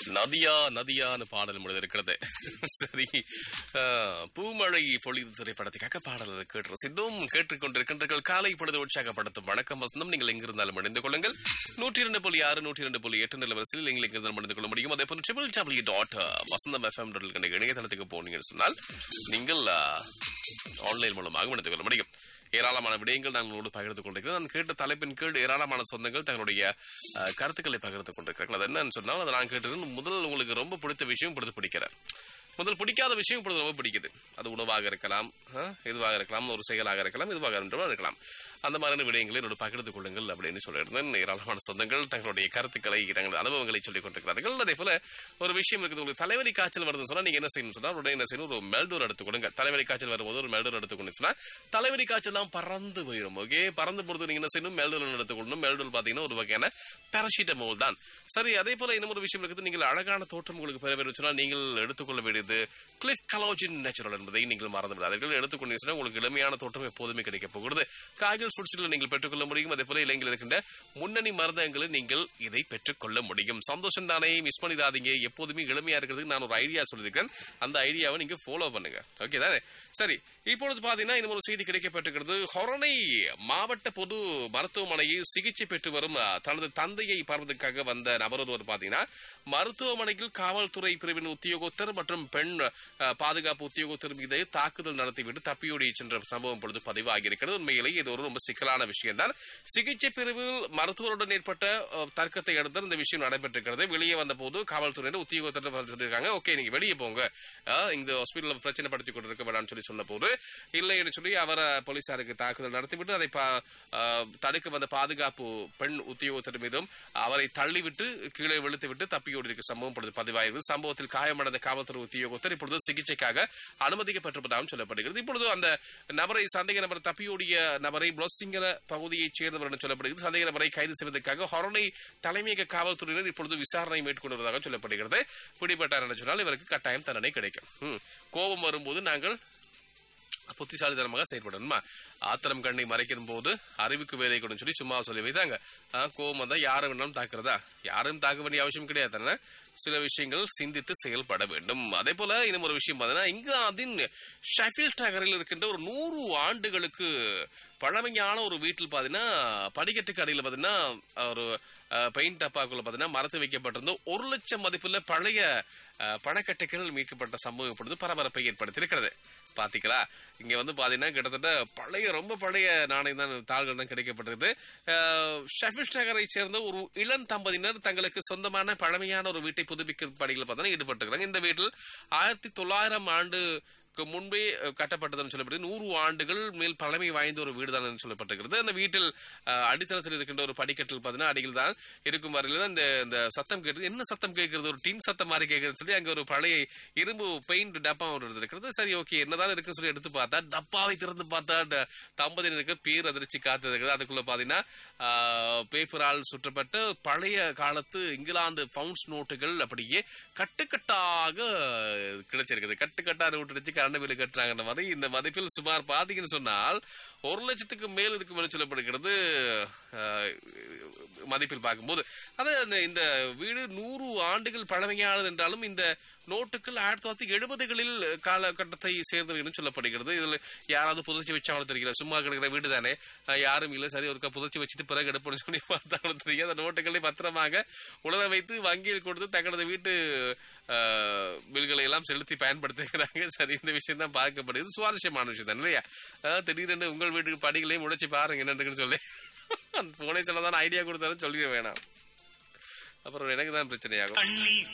நதியா நதியான்னு பாடல் முடிந்திருக்கிறது சரி ஆஹ், பூமழை பொழிது திரைப்படத்துக்காக பாடல் கேட்டு ரசித்தும் கேட்டுக்கொண்டிருக்கின்றீர்கள் காலை பொழுது உற்சாகப்படுத்தும் வணக்கம் வசந்தம் நீங்கள் எங்கிருந்தாலும் அணிந்து கொள்ளுங்கள் நூற்றி இரண்டு புள்ளி ஆறு நூற்றி இரண்டு புள்ளி எட்டு நிலவரசில் நீங்கள் எங்கிருந்தாலும் அணிந்து கொள்ள முடியும் அதே போல triple W dot Vasantham FM இணையதளத்துக்கு போனீங்கன்னு சொன்னால் நீங்கள் ஆன்லைன் மூலமாக அணிந்து கொள்ள முடியும் ஏராளமான விடயங்கள் நான் உங்களோடு பகிர்ந்து கொண்டிருக்கிறேன் நான் கேட்ட தலைப்பின் கீழ் ஏராளமான சொந்தங்கள் தங்களுடைய அஹ், கருத்துக்களை பகிர்ந்து கொண்டிருக்கிறார்கள் அது என்னன்னு சொன்னால் அதை நான் கேட்டது முதல் உங்களுக்கு ரொம்ப பிடித்த விஷயம் பிடித்து பிடிக்கிற முதல் பிடிக்காத விஷயம் இப்பொழுது ரொம்ப பிடிக்குது அது உணவாக இருக்கலாம் அஹ், எதுவாக இருக்கலாம் ஒரு செயலாக இருக்கலாம் எதுவாக இருக்கலாம் இருக்கலாம் அந்த மாதிரியான விடயங்களை என்னோட பகிர்ந்து கொள்ளுங்கள் அப்படின்னு சொல்லியிருந்தேன் ஏராளமான சொந்தங்கள் தங்களுடைய கருத்துக்களை தங்கள் அனுபவங்களை சொல்லிக் கொண்டிருக்கிறார்கள் அதே போல ஒரு விஷயம் இருக்குது உங்களுக்கு தலைவலி காய்ச்சல் வருதுன்னு சொன்னா நீங்க என்ன செய்யணும் சொன்னா உடனே என்ன செய்யணும் ஒரு மெல்டோர் எடுத்துக்கொடுங்க தலைவலி காய்ச்சல் வரும்போது ஒரு மெல்டோர் எடுத்துக்கொண்டு சொன்னா தலைவலி காய்ச்சல்லாம் பறந்து போயிடும் ஓகே பறந்து போறது நீங்க என்ன செய்யணும் மெல்டோர் எடுத்துக்கொள்ளணும் மெல்டோர் பாத்தீங்கன்னா ஒரு வகையான பேரசிட்டமோல் தான் சரி அதே போல இன்னும் ஒரு விஷயம் இருக்குது நீங்கள் அழகான தோற்றம் உங்களுக்கு பெற வேண்டும் சொன்னால் நீங்கள் எடுத்துக்கொள்ள வேண்டியது கிளிஃப் கலோஜின் நேச்சுரல் என்பதை நீங்கள் மறந்து விடாதீர்கள் எடுத்துக்கொண்டீங்க சொன்னா உங்களுக்கு எளிமையான தோற்றம் எப்போதுமே கிடைக்க போகிறது காய்கறி ஃபுட்ஸில் நீங்கள் பெற்றுக்கொள்ள முடியும் அதே போல இலங்கையில் இருக்கின்ற முன்னணி மருந்தகங்களில் நீங்கள் இதை பெற்றுக்கொள்ள முடியும் சந்தோஷம் தானே மிஸ் பண்ணிடாதீங்க எப்போதுமே எளிமையா இருக்கிறதுக்கு நான் ஒரு ஐடியா சொல்லியிருக்கேன் அந்த ஐடியாவை நீங்க ஃபாலோ பண்ணுங்க ஓகே தானே சரி இப்பொழுது பாத்தீங்கன்னா இன்னும் ஒரு செய்தி கிடைக்கப்பட்டிருக்கிறது ஹொரணை மாவட்ட பொது மருத்துவமனையில் சிகிச்சை பெற்று வரும் அஹ், தனது தந்தையை பார்ப்பதற்காக வந்த நபர் ஒருவர் பாத்தீங்கன்னா மருத்துவமனையில் காவல்துறை பிரிவின் உத்தியோகத்தர் மற்றும் பெண் அஹ், பாதுகாப்பு உத்தியோகத்தர் மீது தாக்குதல் நடத்திவிட்டு தப்பியோடி சென்ற சம்பவம் பொழுது பதிவாகி இருக்கிறது உண்மையிலேயே இது ஒரு ரொம்ப சிக்கலான விஷயம்தான் சிகிச்சை பிரிவில் மருத்துவருடன் ஏற்பட்ட அஹ், தர்க்கத்தை அடுத்து இந்த விஷயம் நடைபெற்றிருக்கிறது வெளியே வந்த போது காவல்துறையினர் உத்தியோகத்தர் சொல்லியிருக்காங்க ஓகே நீங்க வெளியே போங்க அஹ், இந்த ஹாஸ்பிட்டல் பிரச்சனை படுத்தி கொண்டிருக்க வேண்டாம்னு சொல்லி சொன்ன போது இல்லைன்னு சொல்லி அவரை போலீசாருக்கு தாக்குதல் நடத்திவிட்டு அதை பா- அஹ், தடுக்க வந்த பாதுகாப்பு பெண் உத்தியோகத்தர் மீதும் அவரை தள்ளிவிட்டு கீழே விழுத்து விட்டு தப்பியோடி இருக்க சம்பவம் பொழுது பதிவாயிருக்கிறது சம்பவத்தில் காயமடைந்த காவல்துறை உத்தியோகத்தர் இப்பொழுது சிகிச்சைக்காக அனுமதிக்கப்பட்டிருப்பதாகவும் சொல்லப்படுகிறது இப்பொழுது அந்த நபரை சந்தேக நபர் தப்பியோடிய நபரை புளோசிங்கல பகுதியைச் சேர்ந்தவர் என சொல்லப்படுகிறது சந்தேக நபரை கைது செய்வதற்காக ஹொரணை தலைமையக காவல்துறையினர் இப்பொழுது விசாரணை மேற்கொண்டு வருவதாக சொல்லப்படுகிறது பிடிபட்டார் என்று சொன்னால் இவருக்கு கட்டாயம் தண்டனை கிடைக்கும் ம். கோபம் வரும்போது நாங்கள் புத்திசாலித்தனமாக செயல்படணுமா ஆத்திரம் கண்ணை மறைக்கும் போது அறிவுக்கு வேலை கொடுன்னு சொல்லி சும்மா சொல்லி வைத்தாங்க ஆ, கோபம் வந்தா யாரை வேணாலும் தாக்குறதா யாரும் தாக்க வேண்டிய அவசியம் கிடையாது தானே? சில விஷயங்கள் சிந்தித்து செயல்பட வேண்டும் அதே போல இன்னும் ஒரு விஷயம் பார்த்தீங்கன்னா இங்கிலாந்தின் ஷெஃபில்ட் நகரில் இருக்கின்ற ஒரு நூறு ஆண்டுகளுக்கு பழமையான ஒரு வீட்டில் பார்த்தீங்கன்னா படிக்கட்டுக்கு அடியில் பார்த்தீங்கன்னா ஒரு பெயிண்ட் டப்பாக்குள்ள பார்த்தீங்கன்னா மரத்து வைக்கப்பட்டிருந்த ஒரு லட்சம் மதிப்புள்ள பழைய அஹ், பணக்கட்டைகள் மீட்கப்பட்ட சம்பவம் இப்பொழுது பரபரப்பை ஏற்படுத்தியிருக்கிறது பாத்தீங்களா இங்க வந்து பாத்தீங்கன்னா கிட்டத்தட்ட பழைய ரொம்ப பழைய நாணயம் தான் தாள்கள் தான் கிடைக்கப்பட்டிருக்கு ஷெஃபில்ட் நகரை சேர்ந்த ஒரு இளம் தம்பதியினர் தங்களுக்கு சொந்தமான பழமையான ஒரு வீட்டை புதுப்பிக்கும் பணிகள் பார்த்தீங்கன்னா ஈடுபட்டிருக்கிறாங்க இந்த வீட்டில் ஆயிரத்தி தொள்ளாயிரம் ஆண்டு முன்பே அஹ், கட்டப்பட்டதுன்னு சொல்லப்படுது நூறு ஆண்டுகள் மேல் பழமை வாய்ந்த ஒரு வீடு தான் சொல்லப்பட்டிருக்கிறது அந்த வீட்டில் அஹ், அடித்தளத்தில் இருக்கின்ற ஒரு படிக்கட்டில் பார்த்தீங்கன்னா அடியில் தான் இருக்கும் வரையில தான் இந்த இந்த சத்தம் கேட்டு என்ன சத்தம் கேட்கிறது ஒரு டின் சத்தம் மாதிரி கேட்குதுன்னு சொல்லி அங்க ஒரு பழைய இரும்பு பெயிண்ட் டப்பா ஒன்று இருக்கிறது சரி ஓகே என்னதான் இருக்குன்னு சொல்லி எடுத்து பார்த்தா டப்பாவை திறந்து பார்த்தா அந்த தம்பதியினருக்கு பேர் அதிர்ச்சி காத்து இருக்குது அதுக்குள்ள பாத்தீங்கன்னா பேப்பரால் சுற்றப்பட்ட பழைய காலத்து இங்கிலாந்து பவுண்ட்ஸ் நோட்டுகள் அப்படியே கட்டுக்கட்டாக கிடைச்சிருக்குது கட்டுக்கட்டா நோட்டு வச்சு கரண்ட் பில்லு கட்டுறாங்கன்ற மாதிரி இந்த மதிப்பில் சுமார் பாத்தீங்கன்னு சொன்னால் ஒரு லட்சத்துக்கு மேல் இருக்கும் என்று சொல்லப்படுகிறது ஆஹ், மதிப்பில் பார்க்கும்போது அது அந்த இந்த வீடு நூறு ஆண்டுகள் பழமையானது என்றாலும் இந்த நோட்டுகள் ஆயிரத்தி தொள்ளாயிரத்தி எழுபதுகளில் காலகட்டத்தை சேர்ந்தவை என்று சொல்லப்படுகிறது இதில் யாராவது புதைச்சி வச்சாலும் தெரியல சும்மா கிடக்கிற வீடு தானே ஆஹ், யாரும் இல்லை சரி ஒருக்கா புதைச்சி வச்சுட்டு பிறகு எடுப்போம்னு சொல்லி பார்த்தாலும் தெரியும் அந்த நோட்டுகளை பத்திரமாக உலர வைத்து வங்கியில் கொடுத்து தங்களது வீட்டு ஆஹ், பில்களை எல்லாம் செலுத்தி பயன்படுத்துகிறாங்க சரி இந்த விஷயம் தான் பார்க்கப்படுகிறது சுவாரஸ்யமான விஷயம் தான் இல்லையா ஆஹ், திடீரென்று உங்கள் வீட்டுக்கு படிகளையும் உடைச்சு பாருங்க என்னன்னு சொல்லி போனே சொன்னதான் ஐடியா கொடுத்தாலும் சொல்லிட வேணாம் அப்புறம் எனக்கு தான் பிரச்சனையாகும் கண்ணீர்